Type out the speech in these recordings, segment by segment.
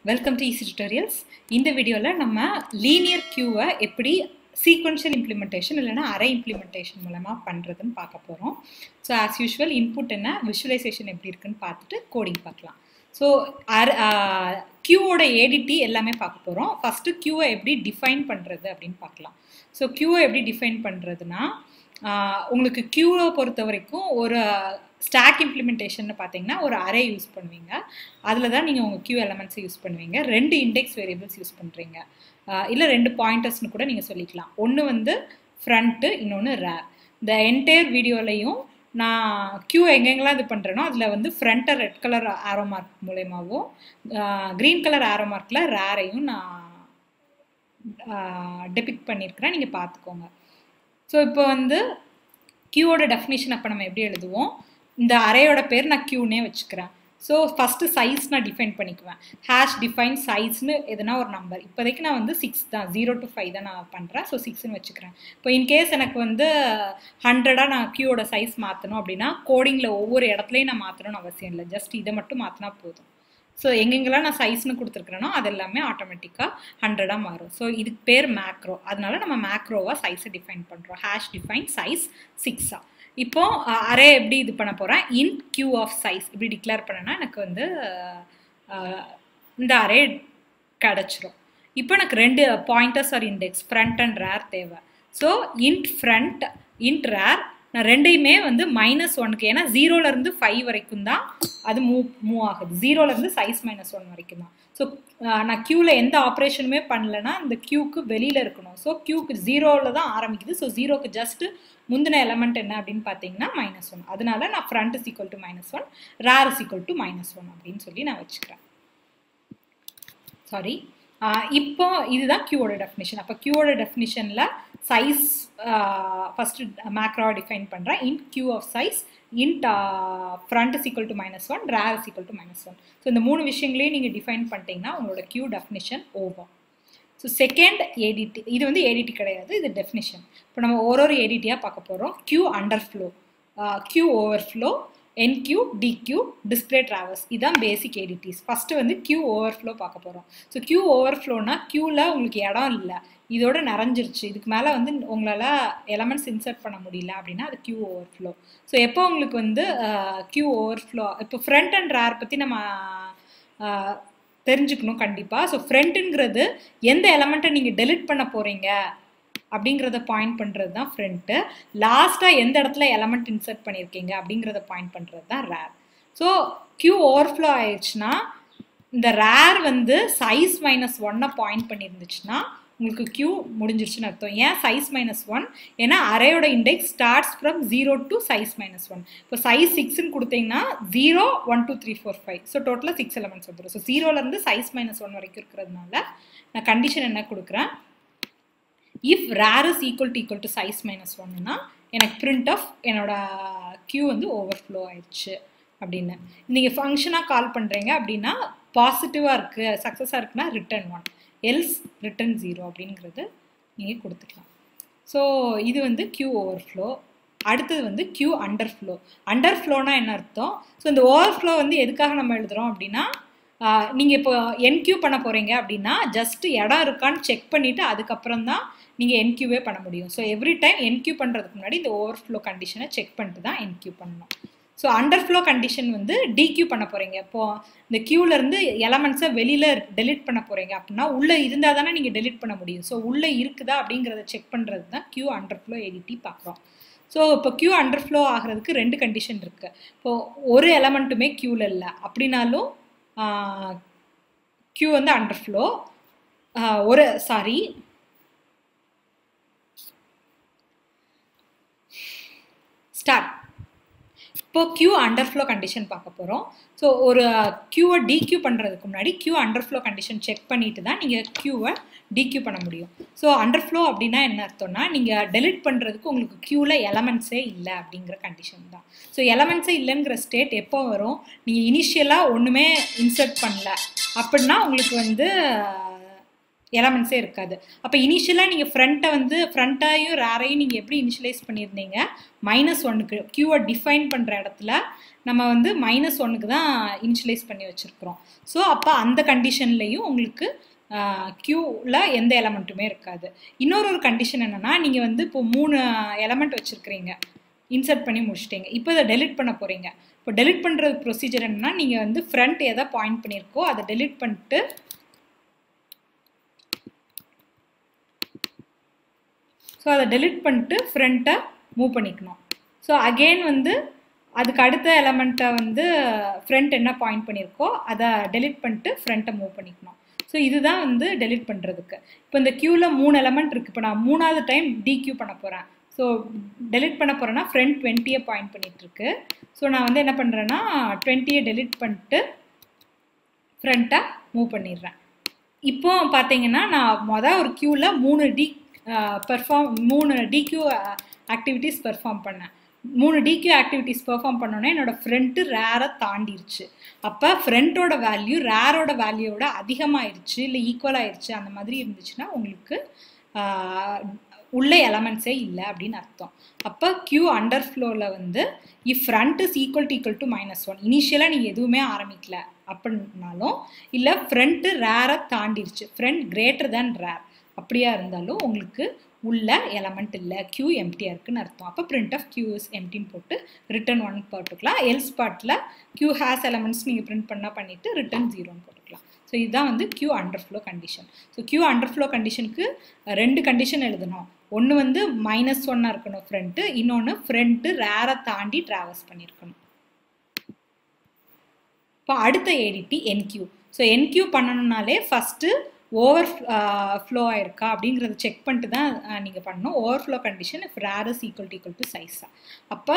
welcome to easy tutorials இந்த வீடியோவில் நம்ம லீனியர் கியூவை எப்படி சீக்வன்ஷியல் இம்ப்ளிமெண்டேஷன் இல்லைனா அரை இம்ப்ளிமெண்டேஷன் மூலமாக பண்ணுறதுன்னு பார்க்க போகிறோம் ஸோ ஆஸ் யூஷுவல் இன்புட் என்ன விஷுவலைசேஷன் எப்படி இருக்குன்னு பார்த்துட்டு கோடிங் பார்க்கலாம் ஸோ அர் கியூவோட ஏடிடி எல்லாமே பார்க்க போகிறோம் ஃபஸ்ட்டு கியூவை எப்படி டிஃபைன் பண்ணுறது அப்படின்னு பார்க்கலாம் ஸோ கியூவை எப்படி டிஃபைன் பண்ணுறதுனா உங்களுக்கு கியூவை பொறுத்த வரைக்கும் ஒரு ஸ்டாக் இம்ப்ளிமெண்டேஷன் பார்த்தீங்கன்னா ஒரு அரே யூஸ் பண்ணுவீங்க அதில் தான் நீங்கள் உங்கள் கியூ எலமெண்ட்ஸை யூஸ் பண்ணுவீங்க ரெண்டு இண்டெக்ஸ் வேரியபிள்ஸ் யூஸ் பண்ணுறீங்க இல்லை ரெண்டு பாயிண்டர்ஸ்னு கூட நீங்கள் சொல்லிக்கலாம் ஒன்று வந்து ஃப்ரண்ட்டு இன்னொன்று ரேர் இந்த என்டையர் வீடியோலையும் நான் கியூ எங்கெங்கெல்லாம் இது பண்ணுறேனோ அதில் வந்து ஃப்ரண்ட்டை ரெட் கலர் ஆரோ மார்க் மூலயமாவும் க்ரீன் கலர் ஆரோ மார்க்கில் ரேரையும் நான் டெபிக் பண்ணியிருக்கிறேன் நீங்கள் பார்த்துக்கோங்க ஸோ இப்போ வந்து கியூவோட டெஃபினேஷன் அப்போ நம்ம எப்படி எழுதுவோம் இந்த அறையோட பேர் நான் கியூனே வச்சுக்கிறேன் ஸோ ஃபஸ்ட்டு சைஸ் நான் டிஃபைன் பண்ணிக்குவேன் ஹேஷ் டிஃபைன் சைஸ்னு எதுனா ஒரு நம்பர் இப்போதைக்கு நான் வந்து சிக்ஸ் தான் ஜீரோ டு ஃபைவ் தான் நான் பண்ணுறேன் ஸோ சிக்ஸ்னு வச்சுக்கிறேன் இப்போ இன்கேஸ் எனக்கு வந்து ஹண்ட்ரடாக நான் கியூவோட சைஸ் மாற்றணும் அப்படின்னா கோடிங்கில் ஒவ்வொரு இடத்துலையும் நான் மாற்றணும்னு அவசியம் இல்லை ஜஸ்ட் இதை மட்டும் மாற்றினா போதும் ஸோ எங்கெங்கெல்லாம் நான் சைஸ்னு கொடுத்துருக்குறேனோ அது எல்லாமே ஆட்டோமேட்டிக்காக ஹண்ட்ரடாக மாறும் ஸோ இதுக்கு பேர் மேக்ரோ அதனால நம்ம மேக்ரோவாக சைஸை டிஃபைன் பண்ணுறோம் ஹேஷ் டிஃபைன் சைஸ் சிக்ஸா இப்போ அரே எப்படி இது பண்ண போகிறேன் இன் கியூ ஆஃப் சைஸ் இப்படி டிக்ளேர் பண்ணனா எனக்கு வந்து இந்த அரே கிடச்சிரும் இப்போ எனக்கு ரெண்டு pointers or index front and rear தேவை so int front int rear நான் ரெண்டையுமே வந்து மைனஸ் ஒனுக்கு ஏன்னா ஜீரோலேருந்து ஃபைவ் வரைக்கும் தான் அது மூவ் மூவ் ஆகுது ஜீரோலேருந்து சைஸ் மைனஸ் ஒன் வரைக்கும் தான் ஸோ நான் க்யூவில் எந்த ஆப்ரேஷனுமே பண்ணலன்னா இந்த க்யூக்கு வெளியில் இருக்கணும் ஸோ க்யூக்கு ஜீரோவில் தான் ஆரம்பிக்குது ஸோ ஜீரோக்கு ஜஸ்ட்டு முந்தின எலமெண்ட் என்ன அப்படின்னு பார்த்தீங்கன்னா மைனஸ் ஒன் அதனால நான் front is equal to minus one rear is equal to minus one அப்படின்னு சொல்லி நான் வச்சுக்கிறேன் சாரி இப்போ இதுதான் கியூவோட டெஃபினிஷன் அப்போ கியூவோட டெஃபினிஷனில் சைஸ் ஃபஸ்ட்டு மேக்ரோவை டிஃபைன் பண்ணுறேன் int queue of size int front is equal to minus one rear is equal to minus one so இந்த மூணு விஷயங்களையும் நீங்கள் டிஃபைன் பண்ணிட்டீங்கன்னா உங்களோட queue definition over so second ADT இது வந்து ஏடிடி கிடையாது இது டெஃபினிஷன் இப்போ நம்ம ஒரு ஒரு ஏடிடியாக பார்க்க போகிறோம் queue underflow queue overflow enqueue dequeue display travels இதுதான் பேசிக் ஏடிடிஸ் ஃபஸ்ட்டு வந்து கியூ ஓவர்ஃப்ளோ பார்க்க போகிறோம் ஸோ கியூ ஓவர்ஃப்ளோனா க்யூவில் உங்களுக்கு இடம் இல்லை இதோட நிறைஞ்சிருச்சு இதுக்கு மேலே வந்து உங்களால் எலமெண்ட்ஸ் இன்சர்ட் பண்ண முடியல அப்படின்னா அது கியூ ஓவர்ஃப்ளோ ஸோ எப்போ உங்களுக்கு வந்து கியூ ஓவர்ஃப்ளோ இப்போ ஃப்ரண்ட் அண்ட் ரேர் பற்றி நம்ம தெரிஞ்சுக்கணும் கண்டிப்பாக ஸோ ஃப்ரண்ட்டுங்கிறது எந்த எலமெண்ட்டை நீங்கள் டெலிட் பண்ண போகிறீங்க அப்படிங்கிறத பாயிண்ட் பண்ணுறது தான் ஃப்ரண்ட்டு லாஸ்ட்டாக எந்த இடத்துல எலமெண்ட் இன்சர்ட் பண்ணியிருக்கீங்க அப்படிங்கிறத பாயிண்ட் பண்ணுறது தான் ரேர் ஸோ கியூ ஓவர்ஃப்ளோ ஆயிடுச்சுன்னா இந்த ரேர் வந்து சைஸ் மைனஸ் ஒன்னை பாயிண்ட் பண்ணியிருந்துச்சுன்னா உங்களுக்கு கியூ முடிஞ்சிருச்சுன்னு அர்த்தம் ஏன் சைஸ் மைனஸ் ஒன் ஏன்னா அரையோட index starts from zero to size minus one இப்போ சைஸ் சிக்ஸ்ன்னு கொடுத்தீங்கன்னா zero one two three four five so டோட்டலாக சிக்ஸ் எலமெண்ட்ஸ் வந்துடும் ஸோ ஜீரோலேருந்து சைஸ் மைனஸ் ஒன் வரைக்கும் இருக்கிறதுனால நான் கண்டிஷன் என்ன கொடுக்குறேன் if rear is equal to equal to size minus ஒன்னுனா எனக்கு பிரிண்ட் ஆஃப் என்னோட கியூ வந்து ஓவர்ஃப்ளோ ஆயிடுச்சு அப்படின்னு நீங்கள் ஃபங்க்ஷனாக கால் பண்ணுறீங்க அப்படின்னா பாசிட்டிவாக இருக்குது சக்ஸஸாக இருக்குன்னா return one else return zero அப்படிங்கிறது நீங்கள் கொடுத்துக்கலாம் ஸோ இது வந்து கியூ ஓவர்ஃப்ளோ அடுத்தது வந்து கியூ அண்டர் ஃப்ளோ அண்டர் ஃப்ளோனா என்ன அர்த்தம் ஸோ இந்த ஓவர்ஃப்ளோ வந்து எதுக்காக நம்ம எழுதுகிறோம் அப்படின்னா நீங்கள் இப்போ என்கியூ பண்ண போகிறீங்க அப்படின்னா ஜஸ்ட் இடம் இருக்கான்னு செக் பண்ணிவிட்டு அதுக்கப்புறம் தான் நீங்கள் என்கியூவே பண்ண முடியும் ஸோ எவ்ரி டைம் என்கியூ பண்ணுறதுக்கு முன்னாடி இந்த ஓவர்ஃப்ளோ கண்டிஷனை செக் பண்ணிட்டு தான் என்கியூ பண்ணணும் ஸோ அண்டர் ஃப்ளோ கண்டிஷன் வந்து டிக்யூ பண்ண போகிறீங்க இப்போது இந்த க்யூலேருந்து எலமெண்ட்ஸை வெளியில் டெலிட் பண்ண போகிறீங்க அப்படின்னா உள்ளே இருந்தால் தானே நீங்கள் டெலிட் பண்ண முடியும் ஸோ உள்ளே இருக்குதா அப்படிங்கிறத செக் பண்ணுறது தான் க்யூ அண்டர் ஃப்ளோ எடிட்டி பார்க்குறோம் ஸோ இப்போ க்யூ அண்டர் ஃப்ளோ ஆகிறதுக்கு ரெண்டு கண்டிஷன் இருக்குது இப்போது ஒரு எலமெண்ட்டுமே க்யூவில் இல்லை அப்படின்னாலும் க்யூ வந்து அண்டர் ஃப்ளோ ஒரு சாரி ஸ்டார்ட் இப்போ கியூ அண்டர் ஃப்ளோ கண்டிஷன் பார்க்க போகிறோம் ஸோ ஒரு க்யூவை டிக்யூ பண்ணுறதுக்கு முன்னாடி queue underflow condition check பண்ணிட்டு தான் நீங்கள் க்யூவை டிக்யூ பண்ண முடியும் ஸோ அண்டர் ஃப்ளோ அப்படின்னா என்ன அர்த்தம்னா நீங்கள் டெலிட் பண்ணுறதுக்கு உங்களுக்கு க்யூவில் எலமெண்ட்ஸே இல்லை அப்படிங்கிற கண்டிஷன் தான் ஸோ எலமெண்ட்ஸே இல்லைங்கிற ஸ்டேட் எப்போ வரும் நீங்கள் இனிஷியலாக ஒன்றுமே இன்சர்ட் பண்ணல அப்படின்னா உங்களுக்கு வந்து எலமெண்ட்ஸே இருக்காது அப்போ இனிஷியலாக நீங்கள் ஃப்ரண்ட்டை வந்து ஃப்ரண்ட்டையும் ரேரையும் நீங்கள் எப்படி இனிஷியலைஸ் பண்ணியிருந்தீங்க மைனஸ் ஒன்னுக்கு க்யூவை டிஃபைன் பண்ணுற இடத்துல நம்ம வந்து மைனஸ் ஒன்னுக்கு தான் இனிஷியலைஸ் பண்ணி வச்சுருக்குறோம் ஸோ அப்போ அந்த கண்டிஷன்லேயும் உங்களுக்கு க்யூவில் எந்த எலமெண்ட்டுமே இருக்காது இன்னொரு ஒரு கண்டிஷன் என்னென்னா நீங்கள் வந்து இப்போ மூணு எலமெண்ட் வச்சுருக்கிறீங்க இன்சர்ட் பண்ணி முடிச்சிட்டீங்க இப்போ இதை டெலிட் பண்ண போகிறீங்க இப்போ டெலிட் பண்ணுற ப்ரொசீஜர் என்னன்னா நீங்கள் வந்து ஃப்ரண்ட் எதை பாயிண்ட் பண்ணியிருக்கோ அதை டெலிட் பண்ணிட்டு ஸோ அதை டெலிட் பண்ணிட்டு ஃப்ரண்ட்டை மூவ் பண்ணிக்கணும் ஸோ அகெயின் வந்து அதுக்கு அடுத்த எலமெண்ட்டை வந்து ஃப்ரண்ட் என்ன பாயிண்ட் பண்ணியிருக்கோ அதை டெலிட் பண்ணிட்டு ஃப்ரண்ட்டை மூவ் பண்ணிக்கணும் ஸோ இதுதான் வந்து டெலிட் பண்ணுறதுக்கு இப்போ இந்த க்யூவில் மூணு எலமெண்ட் இருக்குது இப்போ நான் மூணாவது டைம் டிக்யூ பண்ண போகிறேன் ஸோ டெலிட் பண்ண போகிறேன்னா ஃப்ரண்ட் டுவெண்ட்டியை பாயிண்ட் பண்ணிகிட்ருக்கு ஸோ நான் வந்து என்ன பண்ணுறேன்னா டுவெண்ட்டியை டெலிட் பண்ணிட்டு ஃப்ரண்ட்டை மூவ் பண்ணிடுறேன் இப்போ பார்த்தீங்கன்னா நான் மொதல் ஒரு க்யூவில் மூணு டி பெர்ஃபார்ம் மூணு டிக்யூ ஆக்டிவிட்டீஸ் பெர்ஃபார்ம் பண்ணேன் மூணு டிக்யூ ஆக்டிவிட்டீஸ் பெர்ஃபார்ம் பண்ணோன்னே என்னோடய ஃப்ரண்ட்டு ரேரை தாண்டிருச்சு அப்போ ஃப்ரண்ட்டோட வேல்யூ ரேரோட வேல்யூவோட அதிகமாகிருச்சு இல்லை ஈக்குவல் ஆயிடுச்சு அந்த மாதிரி இருந்துச்சுன்னா உங்களுக்கு உள்ள எலமெண்ட்ஸே இல்லை அப்படின்னு அர்த்தம் அப்போ கியூ அண்டர் ஃப்ளோவில் வந்து if front is equal to equal to minus one இனிஷியலாக நீங்கள் எதுவுமே ஆரம்பிக்கல அப்படின்னாலும் இல்லை ஃப்ரண்ட்டு ரேரை தாண்டிருச்சு ஃப்ரண்ட் கிரேட்டர் தேன் ரேர் அப்படியா இருந்தாலும் உங்களுக்கு உள்ள எலமெண்ட் இல்லை கியூ எம்டியாக இருக்குன்னு அர்த்தம் அப்போ பிரிண்ட் ஆஃப் கியூ இஸ் எம்டின்னு போட்டு ரிட்டன் ஒன் போட்டுக்கலாம் எல்ஸ் பார்ட்டில் கியூ ஹேஸ் எலமெண்ட்ஸ் நீங்கள் பிரிண்ட் பண்ணால் பண்ணிவிட்டு ரிட்டன் ஜீரோன்னு போட்டுக்கலாம் ஸோ இதுதான் வந்து queue underflow condition so queue underflow கண்டிஷனுக்கு ரெண்டு கண்டிஷன் எழுதணும் ஒன்று வந்து மைனஸ் ஒன்னாக இருக்கணும் ஃப்ரண்ட்டு இன்னொன்று ஃப்ரண்ட்டு ரேரை தாண்டி ட்ராவல்ஸ் பண்ணியிருக்கணும் இப்போ அடுத்த ஏடிடி என்கியூ ஸோ என்கியூ பண்ணணும்னாலே ஃபஸ்ட்டு ஓவர் ஃப்ளோ ஆயிருக்கா அப்படிங்கிறத செக் பண்ணிட்டு தான் நீங்கள் பண்ணணும் overflow condition if rear is equal to equal to சைஸா அப்போ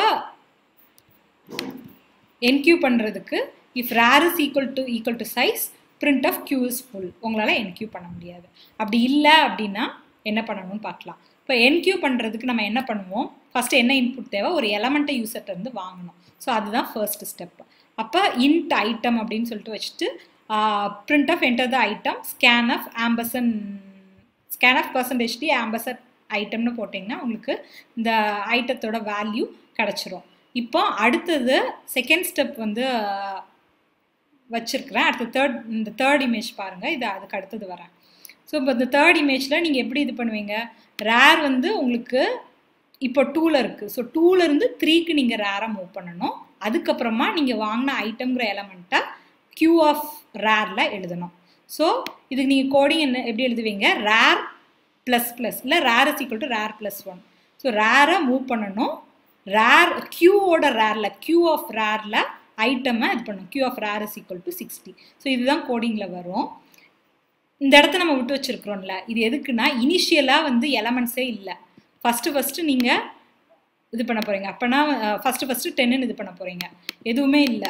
என்கியூ பண்ணுறதுக்கு if rear is equal to equal to size printf queue is full உங்களால் என்கியூ பண்ண முடியாது அப்படி இல்லை அப்படின்னா என்ன பண்ணணும்னு பார்க்கலாம் இப்போ என்கியூ பண்ணுறதுக்கு நம்ம என்ன பண்ணுவோம் ஃபஸ்ட்டு என்ன இன்புட் தேவை ஒரு எலமெண்ட்டை யூசர்ட்டேருந்து வாங்கணும் ஸோ அதுதான் ஃபர்ஸ்ட் ஸ்டெப் அப்போ இன்ட் ஐட்டம் அப்படின்னு சொல்லிட்டு வச்சுட்டு printf enter the item scanf ampersand scanf percentage d ampersand ஐட்டம்னு போட்டிங்கன்னா உங்களுக்கு இந்த ஐட்டத்தோட வேல்யூ கிடச்சிரும் இப்போ அடுத்தது செகண்ட் ஸ்டெப் வந்து வச்சுருக்கிறேன் அடுத்த தேர்ட் இந்த தேர்ட் இமேஜ் பாருங்கள் இது அதுக்கு அடுத்தது வரேன் ஸோ இப்போ இந்த தேர்ட் இமேஜில் நீங்கள் எப்படி இது பண்ணுவீங்க ரேர் வந்து உங்களுக்கு இப்போ டூவில் இருக்குது ஸோ டூலேருந்து த்ரீக்கு நீங்கள் ரேரை மூவ் பண்ணணும் அதுக்கப்புறமா நீங்கள் வாங்கின ஐட்டம்ங்கிற எலமெண்ட்டை கியூ ஆஃப் ரேரில் எழுதணும் ஸோ இதுக்கு நீங்கள் கோடிங் என்ன எப்படி எழுதுவீங்க ரேர் ப்ளஸ் ப்ளஸ் இல்லை rear is equal to rear plus one so ரேரை மூவ் பண்ணணும் ரேர் கியூவோட ரேரில் கியூ ஆஃப் ரேரில் ஐட்டமை இது பண்ணணும் queue of rear is equal to sixty so இதுதான் கோடிங்கில் வரும் இந்த இடத்த நம்ம விட்டு வச்சுருக்குறோம்ல இது எதுக்குன்னா இனிஷியலாக வந்து எலமெண்ட்ஸே இல்லை ஃபஸ்ட்டு ஃபஸ்ட்டு நீங்கள் இது பண்ண போகிறீங்க அப்போனா ஃபஸ்ட்டு ஃபஸ்ட்டு டென்னு இது பண்ண போகிறீங்க எதுவுமே இல்லை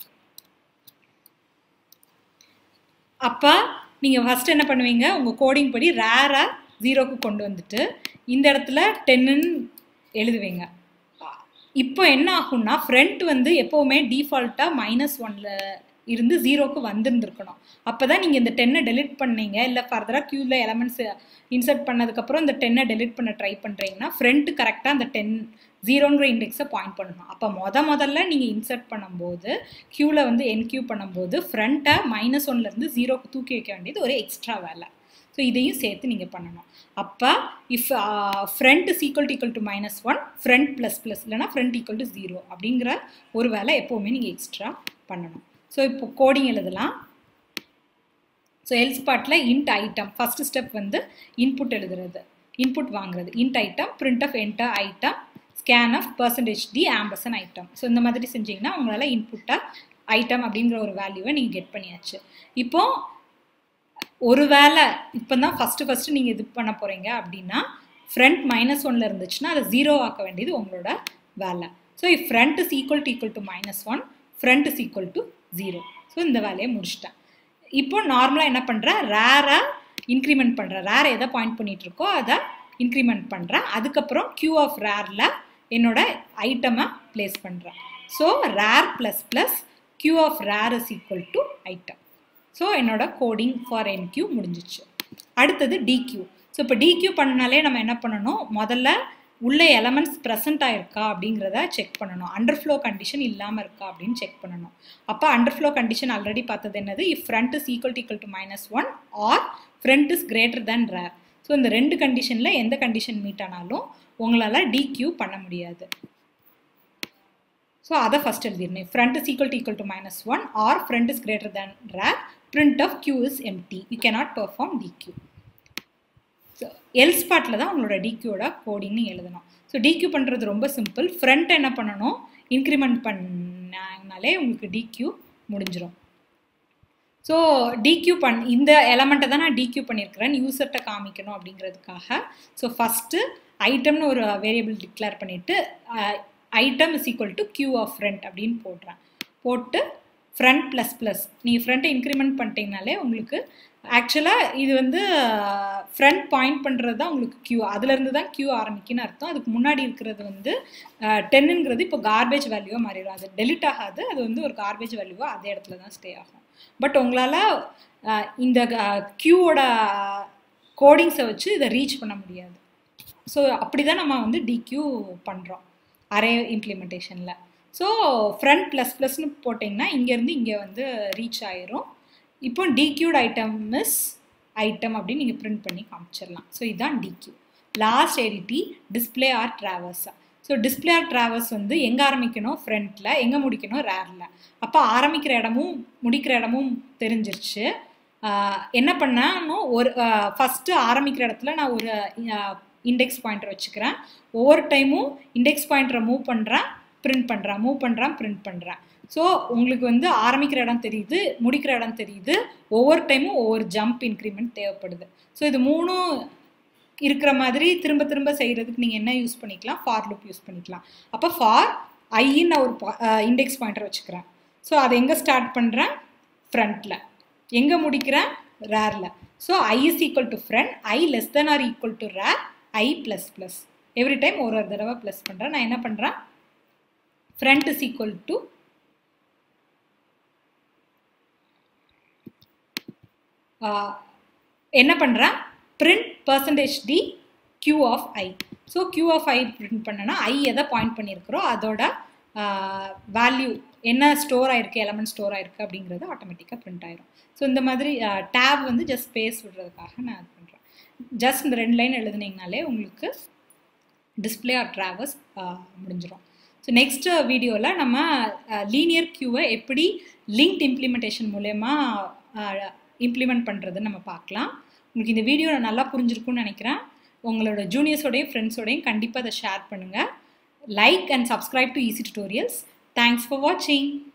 அப்போ நீங்கள் ஃபஸ்ட் என்ன பண்ணுவீங்க உங்கள் கோடிங் படி ரேராக ஜீரோக்கு கொண்டு வந்துட்டு இந்த இடத்துல டென்னுன்னு எழுதுவீங்க இப்போ என்ன ஆகும்னா ஃப்ரண்ட் வந்து எப்போவுமே டிஃபால்ட்டாக மைனஸ் ஒனில் இருந்து ஜீரோக்கு வந்துருந்துருக்கணும் அப்போ தான் நீங்கள் இந்த டென்னை டெலிட் பண்ணீங்க இல்லை ஃபர்தராக க்யூவில் எலமெண்ட்ஸ் இன்சர்ட் பண்ணதுக்கப்புறம் இந்த டென்னை டெலிட் பண்ண ட்ரை பண்ணுறீங்கன்னா ஃப்ரண்ட் கரெக்டாக அந்த டென் ஜீரோங்கிற இண்டெக்ஸை பாயிண்ட் பண்ணணும் அப்போ மொத முதல்ல நீங்கள் இன்சர்ட் பண்ணும்போது க்யூவில் வந்து என்கியூ பண்ணும்போது ஃப்ரண்ட்டை மைனஸ் ஒன்லேருந்து ஜீரோக்கு தூக்கி வைக்க வேண்டியது ஒரு எக்ஸ்ட்ரா வேலை ஸோ இதையும் சேர்த்து நீங்கள் பண்ணணும் அப்போ if front is equal to equal to minus one front plus plus இல்லைனா ஃப்ரண்ட் ஈக்குவல் டு ஜீரோ அப்படிங்கிற ஒரு வேலை எப்போவுமே நீங்கள் எக்ஸ்ட்ரா பண்ணணும் ஸோ இப்போ கோடிங் எழுதலாம் ஸோ எல்ஸ் பார்ட்டில் இன்ட் ஐட்டம் ஃபஸ்ட்டு ஸ்டெப் வந்து இன்புட் எழுதுறது இன்புட் வாங்குறது int item printf enter item scanf percentage d ampersand item so இந்த மாதிரி செஞ்சிங்கன்னா உங்களால் இன்புட்டாக ஐட்டம் அப்படிங்கிற ஒரு வேல்யூவை நீங்கள் கெட் பண்ணியாச்சு இப்போ ஒரு வேலை இப்போ தான் ஃபஸ்ட்டு ஃபஸ்ட்டு நீங்கள் இது பண்ண போகிறீங்க அப்படின்னா ஃப்ரண்ட் மைனஸ் ஒனில் இருந்துச்சுன்னா அதை ஜீரோ ஆக்க வேண்டியது உங்களோட வேலை so if front is equal to equal to minus one front is equal to zero so இந்த வேலையை முடிச்சிட்டேன் இப்போ நார்மலாக என்ன பண்ணுறேன் ரேராக இன்க்ரிமெண்ட் பண்ணுறேன் ரேர் எதை பாயிண்ட் பண்ணிகிட்டு இருக்கோ அதை இன்க்ரிமெண்ட் பண்ணுறேன் அதுக்கப்புறம் கியூ ஆஃப் ரேரில் என்னோட ஐட்டமை ப்ளேஸ் பண்ணுறேன் so rear plus plus queue of rear is equal to item so என்னோட கோடிங் ஃபார் என்கியூ முடிஞ்சிச்சு அடுத்தது டிக்யூ ஸோ இப்போ டிக்யூ பண்ணனாலே நம்ம என்ன பண்ணணும் முதல்ல உள்ள எலமெண்ட்ஸ் ப்ரெசென்ட் ஆயிருக்கா அப்படிங்கிறத செக் பண்ணணும் அண்டர் ஃப்ளோ கண்டிஷன் இல்லாமல் இருக்கா அப்படின்னு செக் பண்ணணும் அப்போ அண்டர் ஃப்ளோ கண்டிஷன் ஆல்ரெடி பார்த்தது என்னது if front is equal equal to minus one or front is greater than rear so இந்த ரெண்டு கண்டிஷனில் எந்த கண்டிஷன் மீட் ஆனாலும் உங்களால் டிக்யூ பண்ண முடியாது ஸோ அதை ஃபஸ்ட் எழுதிடணும் front is equal to equal to minus one or front is greater than rear printf queue is empty you cannot perform dequeue so else பார்ட்டில் தான் உங்களோட டிக்யூட கோடிங்னு எழுதணும் ஸோ டிக்யூ பண்ணுறது ரொம்ப சிம்பிள் ஃப்ரண்ட் என்ன பண்ணணும் இன்க்ரிமெண்ட் பண்ணாலே உங்களுக்கு டிக்யூ முடிஞ்சிடும் ஸோ டிக்யூ பண் இந்த எலமெண்ட்டை தான் நான் டிக்யூ பண்ணியிருக்கிறேன் யூசர்கிட்ட காமிக்கணும் அப்படிங்கிறதுக்காக ஸோ ஃபஸ்ட்டு ஐட்டம்னு ஒரு வேரியபிள் டிக்ளேர் பண்ணிவிட்டு item is equal to queue of front அப்படின்னு போடுறேன் போட்டு ஃப்ரண்ட் ப்ளஸ் ப்ளஸ் நீங்கள் ஃப்ரண்ட்டை இன்க்ரிமெண்ட் பண்ணிட்டீங்கனாலே உங்களுக்கு ஆக்சுவலாக இது வந்து ஃப்ரண்ட் பாயிண்ட் பண்ணுறது தான் உங்களுக்கு கியூ அதுலேருந்து தான் கியூ ஆரம்பிக்குன்னு அர்த்தம் அதுக்கு முன்னாடி இருக்கிறது வந்து டென்னுங்கிறது இப்போ கார்பேஜ் வேல்யூவாக மாறிடும் அது டெலிட் ஆகாது அது வந்து ஒரு கார்பேஜ் வேல்யூவாக அதே இடத்துல தான் ஸ்டே ஆகும் பட் உங்களால் இந்த கியூவோட கோடிங்ஸை வச்சு இதை ரீச் பண்ண முடியாது ஸோ அப்படி தான் நம்ம வந்து டிக்யூ பண்ணுறோம் அரே இம்ப்ளிமெண்டேஷனில் ஸோ ஃப்ரண்ட் ப்ளஸ் ப்ளஸ்னு போட்டிங்கன்னா இங்கேருந்து இங்கே வந்து ரீச் ஆயிரும் இப்போ டிக்யூட் ஐட்டம் மிஸ் ஐட்டம் அப்படின்னு நீங்கள் பிரிண்ட் பண்ணி காமிச்சிடலாம் ஸோ இதுதான் டிக்யூ லாஸ்ட் எடிட்டி டிஸ்பிளே ஆர் ட்ராவல்ஸாக ஸோ டிஸ்பிளே ஆர் ட்ராவல்ஸ் வந்து எங்கே ஆரம்பிக்கணும் ஃப்ரண்ட்டில் எங்கே முடிக்கணும் ரேரில் அப்போ ஆரம்பிக்கிற இடமும் முடிக்கிற இடமும் தெரிஞ்சிருச்சு என்ன பண்ணானோ ஒரு ஃபஸ்ட்டு ஆரம்பிக்கிற இடத்துல நான் ஒரு இண்டெக்ஸ் பாயிண்டர் வச்சுக்கிறேன் ஒவ்வொரு டைமும் இண்டெக்ஸ் பாயிண்டரை மூவ் பண்ணுறேன் பிரிண்ட் பண்ணுறேன் மூவ் பண்ணுறேன் பிரிண்ட் பண்ணுறேன் ஸோ உங்களுக்கு வந்து ஆரம்பிக்கிற இடம் தெரியுது முடிக்கிற இடம் தெரியுது ஒவ்வொரு டைமும் ஒவ்வொரு ஜம்ப் இன்க்ரிமெண்ட் தேவைப்படுது ஸோ இது மூணும் இருக்கிற மாதிரி திரும்ப திரும்ப செய்கிறதுக்கு நீங்கள் என்ன யூஸ் பண்ணிக்கலாம் ஃபார் லுப் யூஸ் பண்ணிக்கலாம் அப்போ ஃபார் ஐன்னு நான் ஒரு இண்டெக்ஸ் பாயிண்டர் வச்சுக்கிறேன் ஸோ அதை எங்கே ஸ்டார்ட் பண்ணுறேன் ஃப்ரண்ட்டில் எங்கே முடிக்கிறேன் ரேரில் so i is equal to front i less than or equal to rear i plus plus every time ஒரு ஒரு தடவை ப்ளஸ் பண்ணுறேன் நான் என்ன பண்ணுறேன் ஃப்ரண்ட் இஸ் ஈக்குவல் டு என்ன பண்ணுறேன் print percentage d queue of i so queue of i print பண்ணனா ஐ எதை பாயிண்ட் பண்ணியிருக்கிறோம் அதோட வேல்யூ என்ன ஸ்டோர் ஆயிருக்கு எலமெண்ட் ஸ்டோர் ஆயிருக்கு அப்படிங்கிறது ஆட்டோமேட்டிக்காக பிரிண்ட் ஆயிரும் ஸோ இந்த மாதிரி டேப் வந்து ஜஸ்ட் ஸ்பேஸ் விடுறதுக்காக நான் அது பண்ணுறேன் ஜஸ்ட் இந்த ரெண்டு லைன் எழுதுனீங்கனாலே உங்களுக்கு டிஸ்பிளே ஆர் ட்ராவல்ஸ் முடிஞ்சிடும் ஸோ நெக்ஸ்ட் வீடியோவில் நம்ம லீனியர் கியூவை எப்படி லிங்க்ட் இம்ப்ளிமெண்டேஷன் மூலயமா இம்ப்ளிமெண்ட் பண்ணுறதுன்னு நம்ம பார்க்கலாம் உங்களுக்கு இந்த வீடியோ நல்லா புரிஞ்சிருக்கும்னு நினைக்கிறேன் உங்களோட ஜூனியர்ஸோடையும் ஃப்ரெண்ட்ஸோடையும் கண்டிப்பாக அதை ஷேர் பண்ணுங்கள் like and subscribe to easy tutorials thanks for வாட்சிங்